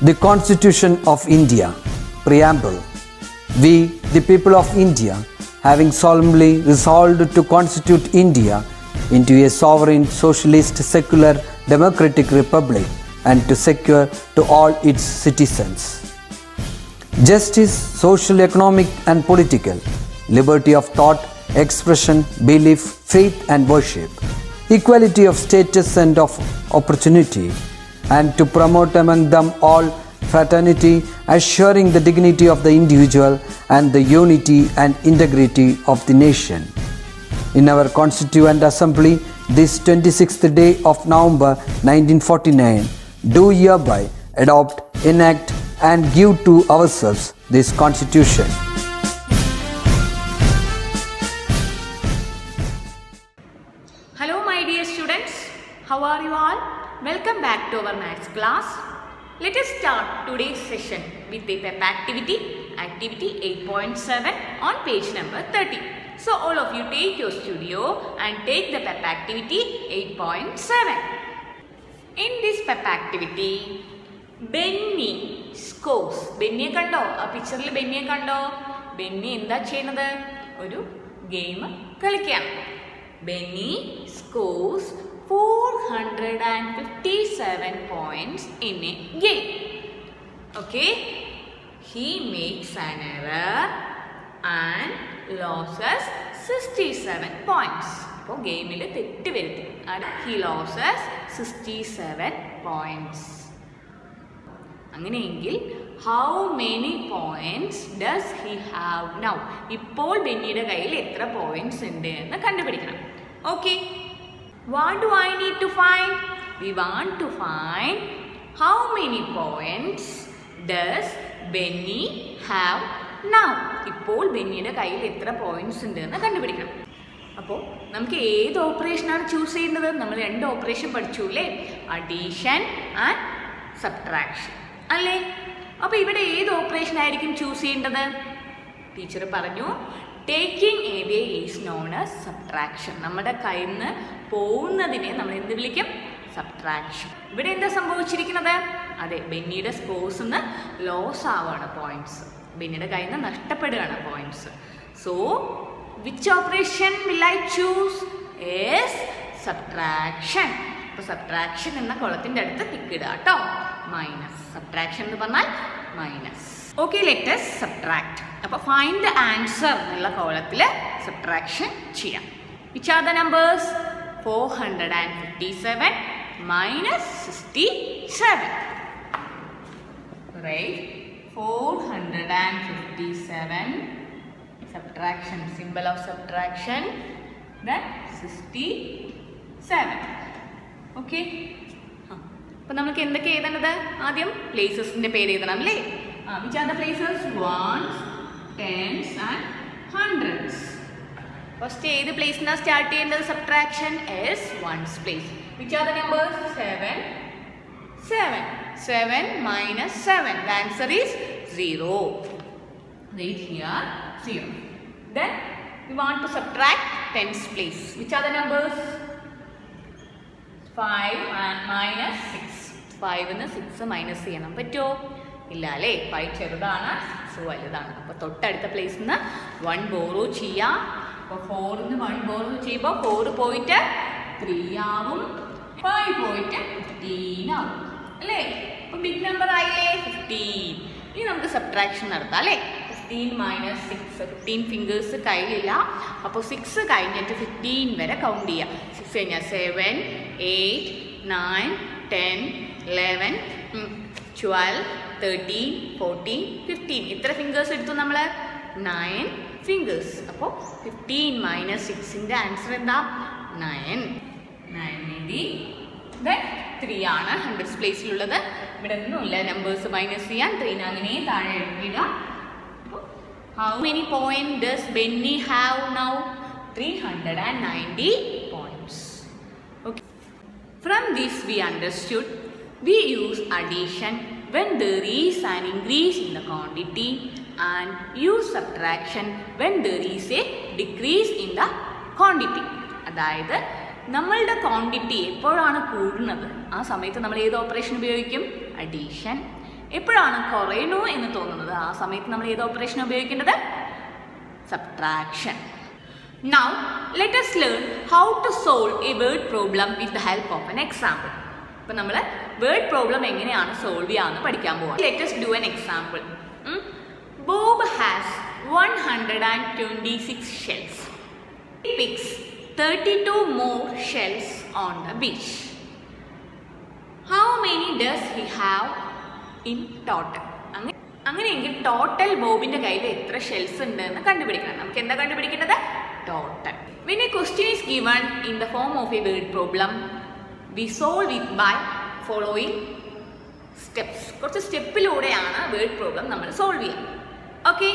The Constitution of India, Preamble. We, the people of India, having solemnly resolved to constitute India into a sovereign, socialist, secular, democratic republic and to secure to all its citizens justice, social, economic, and political, liberty of thought, expression, belief, faith, and worship, equality of status and of opportunity, and to promote among them all fraternity, assuring the dignity of the individual and the unity and integrity of the nation. In our Constituent Assembly, this 26th day of November 1949, do hereby adopt, enact, and give to ourselves this Constitution. Hello my dear students, how are you all? Welcome back to our maths class. Let us start today's session with the PEP activity, activity 8.7 on page number 30. So all of you take your studio and take the PEP activity 8.7. In this PEP activity, Benny സ്കോസ് ബെന്നിയെ കണ്ടോ ആ പിക്ചറിൽ ബെന്നിയെ കണ്ടോ ബെന്നി എന്താ ചെയ്യുന്നത് ഒരു game കളിക്കുകയാണ് Benny scores four hundred and fifty seven points in a game okay he makes an error and loses sixty seven points അപ്പോൾ ഗെയിമിൽ തെറ്റ് വരുത്തി he loses sixty seven points അങ്ങനെയെങ്കിൽ how many points does he have now ഇപ്പോൾ ബെന്നിയുടെ കയ്യിൽ എത്ര points ഉണ്ട് എന്ന് കണ്ടുപിടിക്കണം okay what do I need to find we want to find how many points does Benny have now ഇപ്പോൾ ബെന്നിയുടെ കയ്യിൽ എത്ര പോയിന്റ്സ് ഉണ്ട് എന്ന് കണ്ടുപിടിക്കണം അപ്പോൾ നമുക്ക് ഏത് ഓപ്പറേഷനാണ് ചൂസ് ചെയ്യുന്നത് നമ്മൾ രണ്ട് ഓപ്പറേഷൻ പഠിച്ചു അല്ലേ അഡീഷൻ ആൻഡ് സബ്ട്രാക്ഷൻ അല്ലേ അപ്പോൾ ഇവിടെ ഏത് ഓപ്പറേഷൻ ആയിരിക്കും ചൂസ് ചെയ്യേണ്ടത് ടീച്ചർ പറഞ്ഞു taking away is known as subtraction നമ്മുടെ കയ്യിൽ നിന്ന് പോകുന്നതിനെ നമ്മൾ എന്ത് വിളിക്കും സബ്ട്രാക്ഷൻ ഇവിടെ എന്താ സംഭവിച്ചിരിക്കുന്നത് അതെ ബെന്നിയുടെ സ്കോഴ്സ് നിന്ന് ലോസ് ആവുകയാണ് പോയിന്റ്സ് ബെന്നിയുടെ കയ്യിൽ നിന്ന് നഷ്ടപ്പെടുകയാണ് points so which operation will I choose as subtraction അപ്പോൾ സബ്ട്രാക്ഷൻ എന്ന കുളത്തിൻ്റെ അടുത്ത് ടിക്ക് ഇടുക കേട്ടോ മൈനസ് സബ്ട്രാക്ഷൻ എന്ന് പറഞ്ഞാൽ മൈനസ് ഓക്കെ ലെറ്റസ് സബ്ട്രാക്ട് അപ്പോൾ ഫൈൻഡ് ദ ആൻസർ എന്നുള്ള കോളത്തിൽ സബ്ട്രാക്ഷൻ ചെയ്യാം which are the numbers four hundred and fifty seven minus sixty seven right four hundred and fifty seven subtraction symbol of subtraction then 67 okay അപ്പം നമുക്ക് എന്തൊക്കെ എഴുതേണ്ടത് ആദ്യം പ്ലേസസിൻ്റെ പേര് എഴുതണം അല്ലേ ആ which are the places ones tens and hundreds first ഏത് പ്ലേസിനാണ് സ്റ്റാർട്ട് ചെയ്യേണ്ടത് subtraction as ones place which are the numbers seven seven seven minus seven the answer is zero right here zero then we want to subtract tens place which are the numbers 5 and minus 6 5 ന്ന് 6 minus ചെയ്യണം പറ്റുമോ ഇല്ല അല്ലേ five ചെറുതാണ് six വലുതാണ് അപ്പോൾ തൊട്ടടുത്ത പ്ലേസിൽ നിന്ന് വൺ ബോറോ ചെയ്യാം അപ്പോൾ ഫോറിൽ നിന്ന് വൺ ബോറോ ചെയ്യുമ്പോൾ ഫോർ പോയിട്ട് ത്രീ ആവും ഫൈവ് പോയിട്ട് ഫിഫ്റ്റീൻ ആവും അല്ലേ അപ്പോൾ ബിഗ് നമ്പർ ആയില്ലേ ഫിഫ്റ്റീൻ ഇനി നമുക്ക് സബ്ട്രാക്ഷൻ നടത്താം അല്ലേ fifteen minus six fifteen fingers കയ്യിലില്ല അപ്പോൾ സിക്സ് കഴിഞ്ഞിട്ട് ഫിഫ്റ്റീൻ വരെ കൗണ്ട് ചെയ്യാം സിക്സ് കഴിഞ്ഞാൽ seven eight nine ten eleven twelve thirteen fourteen fifteen ഇത്ര ഫിംഗേഴ്സ് എടുത്തു നമ്മൾ നയൻ ഫിംഗേഴ്സ് അപ്പോൾ ഫിഫ്റ്റീൻ മൈനസ് സിക്സിൻ്റെ ആൻസർ എന്താ നയൻ നയൻ എഴുതി ദെൻ ത്രീ ആണ് ഹൺഡ്രഡ്സ് പ്ലേസിലുള്ളത് ഇവിടെ ഒന്നുമില്ല നമ്പേഴ്സ് മൈനസ് ചെയ്യാൻ ത്രീന് അങ്ങനെ താഴെ എഴുതിയിടുക how many point does Benny have now three hundred and ninety points okay from this we understood we use addition when there is an increase in the quantity and use subtraction when there is a decrease in the quantity അതായത് നമ്മളുടെ quantity എപ്പോഴാണ് കൂടുന്നത് ആ സമയത്ത് നമ്മൾ ഏത് operation ഉപയോഗിക്കും addition എപ്പോഴാണ് കുറയണു എന്ന് തോന്നുന്നത് ആ സമയത്ത് നമ്മൾ ഏത് ഓപ്പറേഷൻ ഉപയോഗിക്കേണ്ടത് subtraction Now, let us learn how to solve a word problem with the help of an example. ഇപ്പം നമ്മൾ വേർഡ് പ്രോബ്ലം എങ്ങനെയാണ് സോൾവ് ചെയ്യാമെന്ന് പഠിക്കാൻ പോവാം let us do an example Bob has one hundred and twenty six shells picks thirty two more shells on the beach how many does he have in total അങ്ങനെ അങ്ങനെയെങ്കിൽ total ബോബിന്റെ കയ്യിൽ എത്ര shells ഉണ്ട് എന്ന് കണ്ടുപിടിക്കണം നമുക്ക് എന്താ കണ്ടുപിടിക്കേണ്ടത് total when a question is given in the form of a word problem we solve it by following steps കുറച്ച് സ്റ്റെപ്പിലൂടെയാണ് വേർഡ് പ്രോബ്ലം നമ്മൾ സോൾവ് ചെയ്യുക ഓക്കെ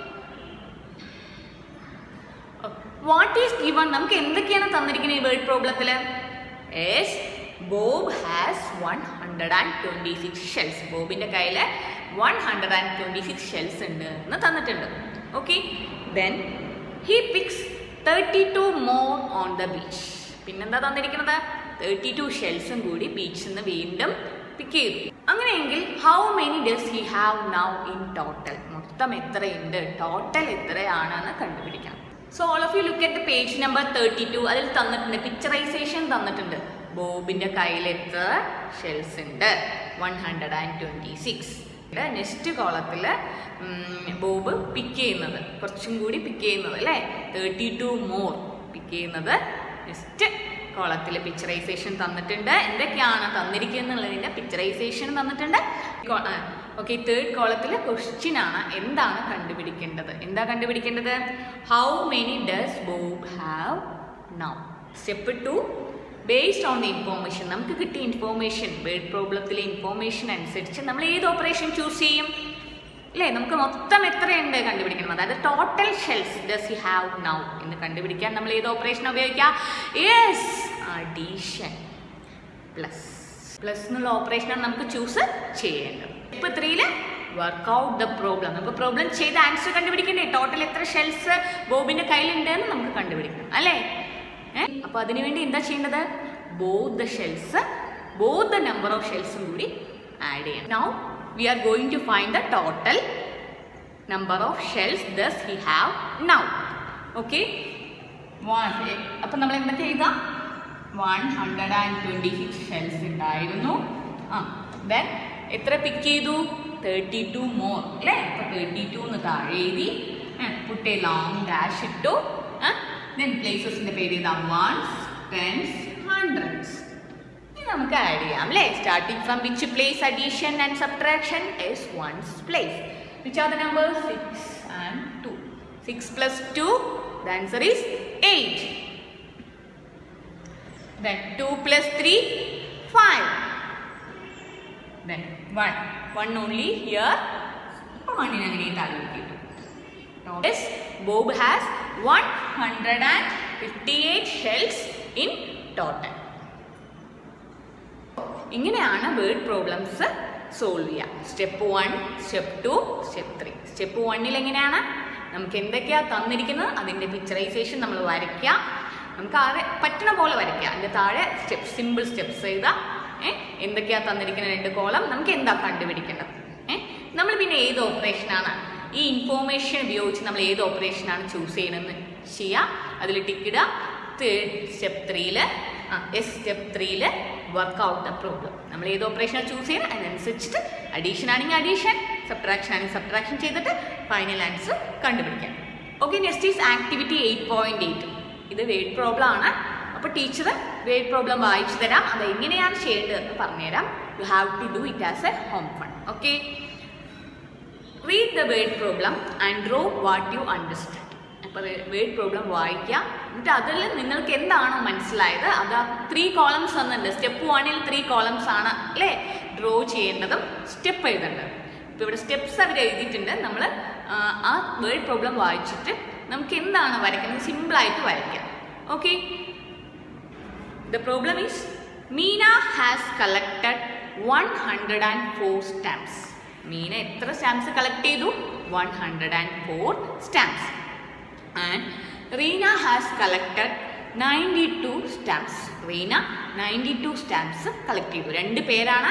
വാട്ട് ഈസ് ഗിവൺ നമുക്ക് എന്തൊക്കെയാണ് തന്നിരിക്കുന്നത് ഈ വേർഡ് പ്രോബ്ലത്തിൽ yes Bob has one hundred and twenty six shells ബോബിൻ്റെ കയ്യിൽ one hundred and twenty six shells ഉണ്ട് എന്ന് തന്നിട്ടുണ്ട് okay then he picks thirty two more on the beach പിന്നെന്താ തന്നിരിക്കുന്നത് തേർട്ടി ടു ഷെൽസും കൂടി ബീച്ചിൽ നിന്ന് വീണ്ടും പിക്ക് ചെയ്തു അങ്ങനെയെങ്കിൽ how many does he have now in total മൊത്തം എത്രയുണ്ട് ടോട്ടൽ എത്രയാണെന്ന് കണ്ടുപിടിക്കണം so all of you look at page number thirty two അതിൽ തന്നിട്ടുണ്ട് പിക്ചറൈസേഷൻ തന്നിട്ടുണ്ട് ബോബിന്റെ കയ്യിൽ എത്ര ഷെൽസ് ഉണ്ട് one hundred and twenty six next കോളത്തിൽ ബോബ് പിക്ക് ചെയ്യുന്നത് കുറച്ചും കൂടി പിക്ക് ചെയ്യുന്നത് അല്ലേ തേർട്ടി ടു മോർ പിക്ക് ചെയ്യുന്നത് നെക്സ്റ്റ് കോളത്തിൽ പിക്ചറൈസേഷൻ തന്നിട്ടുണ്ട് എന്തൊക്കെയാണ് തന്നിരിക്കുന്നുള്ളതിൻ്റെ പിക്ചറൈസേഷൻ തന്നിട്ടുണ്ട് ഓക്കെ തേർഡ് കോളത്തിൽ ക്വസ്റ്റ്യൻ ആണ് എന്താണ് കണ്ടുപിടിക്കേണ്ടത് എന്താ കണ്ടുപിടിക്കേണ്ടത് how many does Bob have now step two based on the information നമുക്ക് കിട്ടിയ ഇൻഫോർമേഷൻ വേർഡ് പ്രോബ്ലത്തിലെ ഇൻഫോർമേഷൻ അനുസരിച്ച് നമ്മൾ ഏത് ഓപ്പറേഷൻ ചൂസ് ചെയ്യും അല്ലേ നമുക്ക് മൊത്തം എത്രയുണ്ട് കണ്ടുപിടിക്കണം അതായത് total shells does you have now എന്ന് കണ്ടുപിടിക്കാൻ നമ്മൾ ഏത് ഓപ്പറേഷൻ ഉപയോഗിക്കാം യെസ് അഡീഷൻ പ്ലസ് പ്ലസ് എന്നുള്ള ഓപ്പറേഷനാണ് നമുക്ക് ചൂസ് ചെയ്യേണ്ടത് ഇപ്പൊ ത്രീയില് വർക്ക് ഔട്ട് ദ പ്രോബ്ലം നമുക്ക് പ്രോബ്ലം ചെയ്ത ആൻസർ കണ്ടുപിടിക്കണ്ടേ ടോട്ടൽ എത്ര ഷെൽസ് ബോബിന്റെ കയ്യിലുണ്ട് എന്ന് നമുക്ക് കണ്ടുപിടിക്കണം അല്ലേ ഏഹ് അപ്പൊ അതിനുവേണ്ടി എന്താ ചെയ്യേണ്ടത് both the shells both the number of ഷെൽസും കൂടി ആഡ് ചെയ്യണം now we are going to find the total number of shells does he have now okay അപ്പം നമ്മൾ എന്തൊക്കെ എഴുതാം one hundred and twenty six shells ഉണ്ടായിരുന്നു ആ ദെൻ എത്ര പിക്ക് ചെയ്തു തേർട്ടി ടു മോർ അല്ലേ അപ്പോൾ തേർട്ടി ടു എന്ന് താഴെ എഴുതി പുട്ട് എ ലോങ് ഡാഷ് ഇട്ടു ദെൻ പ്ലേസസിൻ്റെ പേര് ചെയ്താ വൺസ് ടെൻസ് ഹൺഡ്രഡ്സ് ഇനി നമുക്ക് ആഡ് ചെയ്യാം അല്ലേ starting from which place addition and subtraction is ones place which are the number six and two six plus two the answer is eight then 2 plus 3 5 then 1 1 only here അപ്പോൾ വണ്ണിന് അങ്ങനെ താഴെ കിട്ടും notice Bob has one hundred and fifty eight shells in total ഇങ്ങനെയാണ് word problems solve ചെയ്യുക step one step two step three step വണ്ണിൽ എങ്ങനെയാണ് നമുക്ക് എന്തൊക്കെയാണ് തന്നിരിക്കുന്നത് അതിൻ്റെ പിക്ചറൈസേഷൻ നമ്മൾ വരയ്ക്കുക നമുക്ക് ആരെ പറ്റണ പോലെ വരയ്ക്കുക അതിൻ്റെ താഴെ സ്റ്റെപ്പ് സിമ്പിൾ സ്റ്റെപ്സ് എഴുതാം ഏ എന്തൊക്കെയാണ് തന്നിരിക്കുന്ന രണ്ട് കോളം നമുക്ക് എന്താ കണ്ടുപിടിക്കേണ്ടത് ഏ നമ്മൾ പിന്നെ ഏത് ഓപ്പറേഷനാണ് ഈ ഇൻഫോർമേഷൻ ഉപയോഗിച്ച് നമ്മൾ ഏത് ഓപ്പറേഷനാണ് ചൂസ് ചെയ്യണമെന്ന് ചെയ്യുക അതിൽ ടിക്കിടുക തേർഡ് സ്റ്റെപ്പ് ത്രീയിൽ ആ എസ് സ്റ്റെപ്പ് ത്രീയിൽ വർക്ക് ഔട്ട് ദ പ്രോബ്ലം നമ്മൾ ഏത് ഓപ്പറേഷനാണ് ചൂസ് ചെയ്യുന്നത് അതിനനുസരിച്ചിട്ട് അഡീഷൻ ആണെങ്കിൽ അഡീഷൻ സബ്ട്രാക്ഷൻ ആണെങ്കിൽ സബ്ട്രാക്ഷൻ ചെയ്തിട്ട് ഫൈനൽ ആൻസർ കണ്ടുപിടിക്കാം okay next is activity eight point eight ഇത് വേഡ് പ്രോബ്ലം ആണ് അപ്പോൾ ടീച്ചർ വേഡ് പ്രോബ്ലം വായിച്ചു തരാം അത് എങ്ങനെയാണ് ചെയ്യേണ്ടതെന്ന് പറഞ്ഞുതരാം you have to do it as a home fun okay read the word problem and draw what you understand അപ്പോൾ വേഡ് പ്രോബ്ലം വായിക്കുക എന്നിട്ട് അതിൽ നിങ്ങൾക്ക് എന്താണോ മനസ്സിലായത് അത് ആ ത്രീ കോളംസ് തന്നിട്ടുണ്ട് സ്റ്റെപ്പ് വണ്ണിൽ ത്രീ കോളംസ് ആണ് അല്ലേ ഡ്രോ ചെയ്യേണ്ടതും സ്റ്റെപ്പ് എഴുതേണ്ടതും ഇപ്പോൾ ഇവിടെ സ്റ്റെപ്സ് അവർ എഴുതിയിട്ടുണ്ട് നമ്മൾ ആ വേർഡ് പ്രോബ്ലം വായിച്ചിട്ട് നമുക്ക് എന്താണ് വരയ്ക്കുന്നത് സിമ്പിളായിട്ട് വരയ്ക്കാം okay the problem is Meena has collected one hundred and four stamps Meena എത്ര സ്റ്റാമ്പ്സ് കളക്ട് ചെയ്തു one hundred and four stamps and Reena has collected ninety two stamps Reena ninety two stamps collect ചെയ്തു രണ്ട് പേരാണ്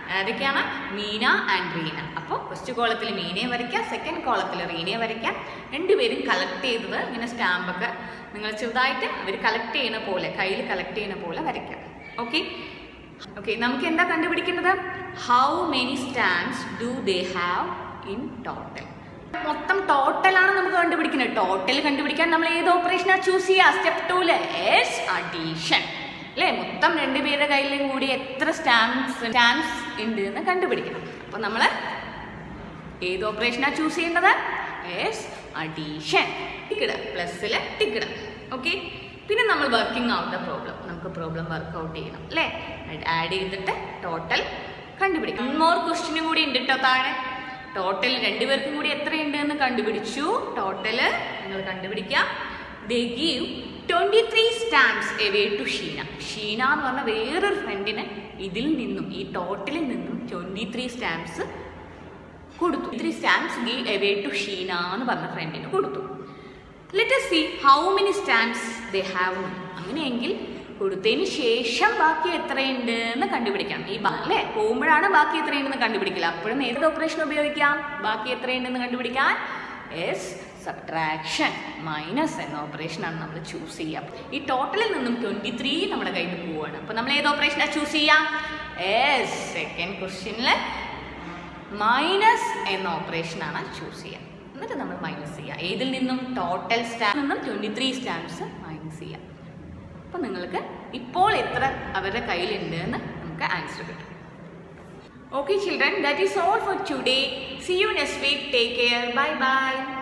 ഏതൊക്കെയാണ് മീന ആൻഡ് റീന അപ്പോൾ ഫസ്റ്റ് കോളത്തിൽ മീനയെ വരയ്ക്കാം സെക്കൻഡ് കോളത്തിൽ റീനയെ വരയ്ക്കാം രണ്ടുപേരും കളക്ട് ചെയ്തത് ഇങ്ങനെ സ്റ്റാമ്പൊക്കെ നിങ്ങൾ ചെറുതായിട്ട് അവർ കളക്ട് ചെയ്യുന്ന പോലെ കയ്യിൽ കളക്ട് ചെയ്യുന്ന പോലെ വരയ്ക്കാം ഓക്കെ ഓക്കെ നമുക്ക് എന്താ കണ്ടുപിടിക്കേണ്ടത് how many stamps do they have in total മൊത്തം ടോട്ടലാണ് നമുക്ക് കണ്ടുപിടിക്കുന്നത് ടോട്ടൽ കണ്ടുപിടിക്കാൻ നമ്മൾ ഏത് ഓപ്പറേഷനാണ് ചൂസ് ചെയ്യുക സ്റ്റെപ്പ് ടൂല് എസ് അഡീഷൻ അല്ലേ മൊത്തം രണ്ടുപേരുടെ കയ്യിലും കൂടി എത്ര സ്റ്റാമ്പ്സ് സ്റ്റാമ്പ്സ് ഉണ്ട് എന്ന് കണ്ടുപിടിക്കണം അപ്പോൾ നമ്മൾ ഏത് ഓപ്പറേഷനാണ് ചൂസ് ചെയ്യേണ്ടത് എസ് അഡീഷൻ ടിക്കിട പ്ലസ്സിൽ ടിക്കിട ഓക്കെ പിന്നെ നമ്മൾ വർക്കിംഗ് ഔട്ട് ദ പ്രോബ്ലം നമുക്ക് പ്രോബ്ലം വർക്ക് ഔട്ട് ചെയ്യണം അല്ലേ ആഡ് ചെയ്തിട്ട് ടോട്ടൽ കണ്ടുപിടിക്കും മോർ ക്വസ്റ്റിനും കൂടി ഉണ്ട് കേട്ടോ താഴെ ടോട്ടൽ രണ്ടുപേർക്കും കൂടി എത്രയുണ്ട് എന്ന് കണ്ടുപിടിച്ചു ടോട്ടല് നിങ്ങൾ കണ്ടുപിടിക്കാം they give twenty three stamps away to Sheena Sheena എന്ന് പറഞ്ഞ വേറൊരു ഫ്രണ്ടിന് ഇതിൽ നിന്നും ഈ ടോട്ടലിൽ നിന്നും ട്വൻറ്റി ത്രീ സ്റ്റാമ്പ്സ് കൊടുത്തു three stamps give away to Sheena എന്ന് പറഞ്ഞ ഫ്രണ്ടിന് കൊടുത്തു let see how many stamps they have അങ്ങനെയെങ്കിൽ കൊടുത്തതിന് ശേഷം ബാക്കി എത്രയുണ്ട് എന്ന് കണ്ടുപിടിക്കണം ഈ ബാ- അല്ലേ പോകുമ്പോഴാണ് ബാക്കി എത്രയുണ്ടെന്ന് കണ്ടുപിടിക്കില്ല അപ്പോഴും ഏത് ഓപ്പറേഷൻ ഉപയോഗിക്കാം ബാക്കി എത്രയുണ്ടെന്ന് കണ്ടുപിടിക്കാൻ എസ് സബ്ട്രാക്ഷൻ മൈനസ് എന്ന ഓപ്പറേഷനാണ് നമ്മൾ ചൂസ് ചെയ്യുക ഈ ടോട്ടലിൽ നിന്നും ട്വൻറ്റി ത്രീ നമ്മുടെ കയ്യിൽ നിന്ന് പോവാണ് അപ്പോൾ നമ്മൾ ഏത് ഓപ്പറേഷനാണ് ചൂസ് ചെയ്യാം എസ് സെക്കൻഡ് ക്വസ്റ്റ്യനിൽ മൈനസ് എന്ന ഓപ്പറേഷനാണ് ചൂസ് ചെയ്യുക എന്നിട്ട് നമ്മൾ മൈനസ് ചെയ്യുക ഏതിൽ നിന്നും ടോട്ടൽ സ്റ്റാമ്പ് നിന്നും ട്വൻറ്റി ത്രീ സ്റ്റാമ്പ്സ് മൈനസ് ചെയ്യുക അപ്പം നിങ്ങൾക്ക് ഇപ്പോൾ എത്ര അവരുടെ കയ്യിലുണ്ട് എന്ന് നമുക്ക് ആൻസർ കിട്ടും okay children that is all for today see you next week take care bye by